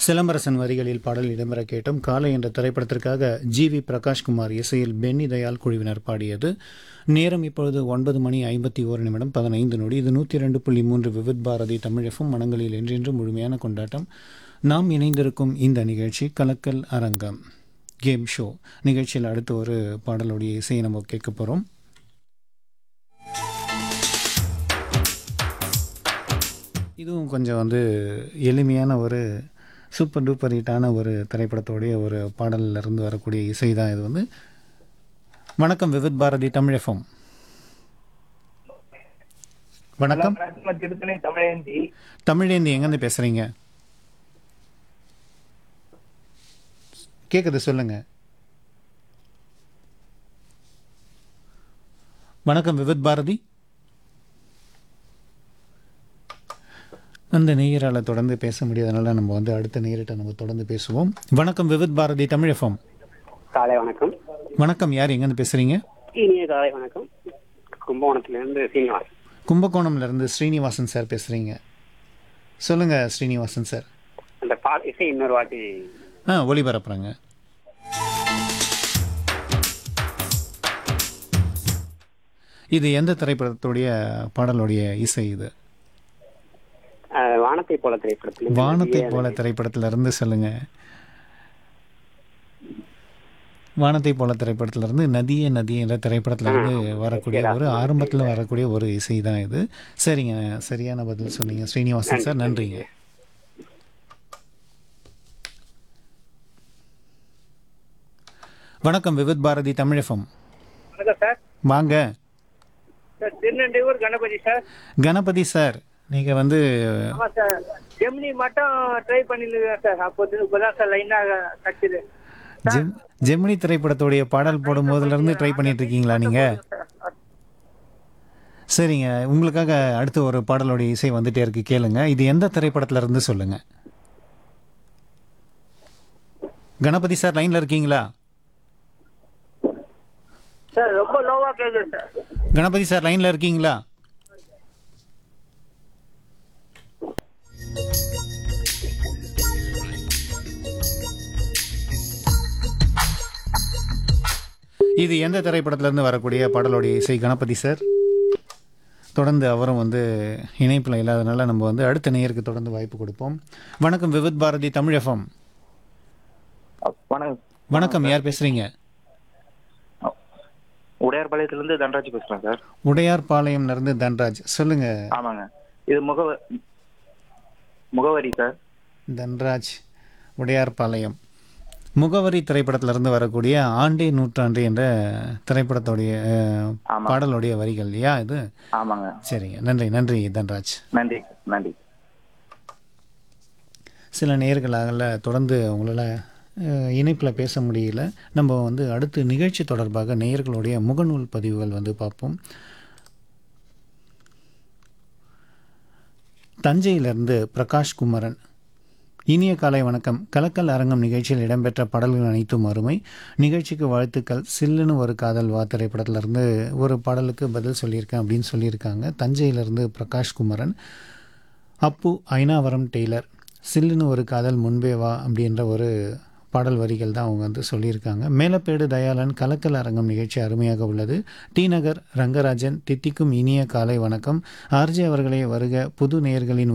சிலம்பரசன் வரிகளில் பாடல் இடம்பெற கேட்டோம் காலை என்ற திரைப்படத்திற்காக ஜி வி பிரகாஷ்குமார் இசையில் பென்னி தயாள் குழுவினர் பாடியது நேரம் இப்பொழுது ஒன்பது மணி ஐம்பத்தி ஓரு நிமிடம் பதினைந்து நொடி இது நூற்றி ரெண்டு புள்ளி மூன்று விவித் பாரதி தமிழகம் மனங்களில் என்றென்று முழுமையான கொண்டாட்டம் நாம் இணைந்திருக்கும் இந்த நிகழ்ச்சி கலக்கல் அரங்கம் கேம் ஷோ நிகழ்ச்சியில் அடுத்து ஒரு பாடலுடைய இசையை நம்ம கேட்க போகிறோம் இதுவும் கொஞ்சம் வந்து எளிமையான ஒரு சூப்பர் டூப்பர் ஹிட்டான ஒரு திரைப்படத்தோடைய ஒரு பாடல்ல இருந்து வரக்கூடிய இசை தான் இது வந்து வணக்கம் விவித் பாரதி தமிழகம் வணக்கம் வணக்கம் திருத்தணி தமிழேந்தி தமிழேந்தி எங்கேருந்து பேசுகிறீங்க கேட்குது சொல்லுங்க வணக்கம் விவித் பாரதி அந்த நேயரால் தொடர்ந்து பேச முடியாதனால நம்ம வந்து அடுத்த நேரிட்ட நம்ம தொடர்ந்து பேசுவோம் வணக்கம் விவித் பாரதி தமிழகம் காலை வணக்கம் வணக்கம் யார் எங்கேருந்து பேசுகிறீங்க இனிய காலை வணக்கம் கும்பகோணத்திலிருந்து சீனிவாஸ் கும்பகோணம்ல இருந்து ஸ்ரீனிவாசன் சார் பேசுகிறீங்க சொல்லுங்கள் ஸ்ரீனிவாசன் சார் அந்த பா இசை இன்னொரு வாட்டி ஆ ஒளிபரப்புறேங்க இது எந்த திரைப்படத்துடைய பாடலுடைய இசை இது அஹ், வானத்தை போல திரைப்படத்தில் வானத்தை போல திரைப்படத்துல இருந்து சொல்லுங்க வானத்தை போல திரைப்படத்துல இருந்து நதியே நதியே என்ற திரைப்படத்துல இருந்து வரக்கூடிய ஒரு ஆரம்பத்துல வரக்கூடிய ஒரு இசை தான் இது சரிங்க சரியான பதில் சொன்னீங்க ஸ்ரீனிவாசன் சார் நன்றிங்க வணக்கம் விவித் பாரதி தமிழகம் வணக்கம் சார் வாங்க சார் திருநெல்வேலூர் கணபதி சார் கணபதி சார் நீங்க வந்து ஆமா சார் ஜெமினி மட்டும் ட்ரை பண்ணிருக்கேன் சார் அப்போ இப்போதான் சார் லைனாக கட்டுது ஜெம் ஜெமினி திரைப்படத்துடைய பாடல் போடும் போதுல இருந்து ட்ரை பண்ணிட்டு இருக்கீங்களா நீங்க சரிங்க உங்களுக்காக அடுத்து ஒரு பாடலுடைய இசை வந்துட்டே இருக்கு கேளுங்க இது எந்த திரைப்படத்துல இருந்து சொல்லுங்க கணபதி சார் லைன்ல இருக்கீங்களா சார் ரொம்ப லோவா கேக்குது சார் கணபதி சார் லைன்ல இருக்கீங்களா இது எந்த திரைப்படத்துல இருந்து வரக்கூடிய பாடலுடைய இசை கணபதி சார் தொடர்ந்து அவரும் வந்து இணைப்பில் இல்லாதனால நம்ம வந்து அடுத்த நேயருக்கு தொடர்ந்து வாய்ப்பு கொடுப்போம் வணக்கம் விவித் பாரதி தமிழ் எஃப்எம் வணக்கம் வணக்கம் யார் பேசுறீங்க உடையார்பாளையத்திலிருந்து தன்ராஜ் பேசுறேன் சார் உடையார்பாளையம்ல இருந்து தன்ராஜ் சொல்லுங்க ஆமாங்க இது முகவ முகவரி சார் தன்ராஜ் உடையார்பாளையம் முகவரி திரைப்படத்துல இருந்து வரக்கூடிய ஆண்டே நூற்றாண்டு என்ற திரைப்படத்துடைய அஹ், ஆமா. பாடலுடைய வரிகள் இல்லையா இது ஆமாங்க சரிங்க நன்றி நன்றி தன்ராஜ் நன்றி நன்றி சில நேர்களாக தொடர்ந்து உங்களால் இணைப்பில் பேச முடியல நம்ம வந்து அடுத்து நிகழ்ச்சி தொடர்பாக நேயர்களுடைய முகநூல் பதிவுகள் வந்து பார்ப்போம் தஞ்சையிலிருந்து பிரகாஷ் குமரன் இனிய காலை வணக்கம் கலக்கல் அரங்கம் நிகழ்ச்சியில் இடம்பெற்ற பாடல்கள் அனைத்தும் அருமை நிகழ்ச்சிக்கு வாழ்த்துக்கள் சில்லுன்னு ஒரு காதல் வா திரைப்படத்திலிருந்து ஒரு பாடலுக்கு பதில் சொல்லியிருக்கேன் அப்படின்னு சொல்லியிருக்காங்க தஞ்சையிலிருந்து பிரகாஷ் குமரன் அப்பு ஐனாவரம் டெய்லர் சில்லுன்னு ஒரு காதல் முன்பே வா அப்படின்ற ஒரு பாடல் வரிகள் தான் அவங்க வந்து சொல்லியிருக்காங்க மேலப்பேடு தயாளன் கலக்கல் அரங்கம் நிகழ்ச்சி அருமையாக உள்ளது டி நகர் ரங்கராஜன் தித்திக்கும் இனிய காலை வணக்கம் ஆர்ஜே அவர்களே வருக புது நேயர்களின்